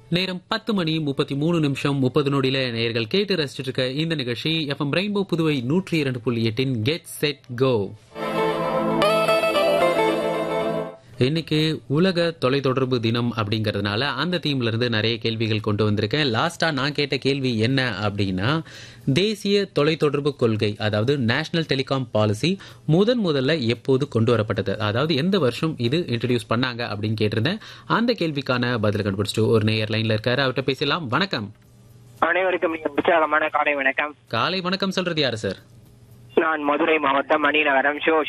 நேரம் பத்து மணி முப்பத்தி மூணு நிமிஷம் முப்பது நொடியில நேயர்கள் கேட்டு ரசிச்சிட்டு இருக்க இந்த நிகழ்ச்சி எஃப்எம் ரெயின்போ புதுவை நூற்றி இரண்டு புள்ளி எட்டின் கெட் செட் கோ இன்னைக்கு உலக தொலைத்தொடர்பு தினம் அப்படிங்கறதுனால அந்த தீம்ல இருந்து நிறைய கேள்விகள் கொண்டு வந்திருக்கேன் லாஸ்டா நான் கேட்ட கேள்வி என்ன அப்படின்னா தேசிய தொலைத்தொடர்பு கொள்கை அதாவது நேஷனல் டெலிகாம் பாலிசி முதன் முதல்ல எப்போது கொண்டு வரப்பட்டது அதாவது எந்த வருஷம் இது இன்ட்ரடியூஸ் பண்ணாங்க அப்படின்னு கேட்டிருந்தேன் அந்த கேள்விக்கான பதில் கண்டுபிடிச்சிட்டு ஒரு நேயர் லைன்ல இருக்காரு அவர்கிட்ட பேசலாம் வணக்கம் அனைவருக்கும் மிக உற்சாகமான காலை வணக்கம் காலை வணக்கம் சொல்றது யாரு சார் நான் மதுரை மாவட்டம் மணிநகரம் ஷோ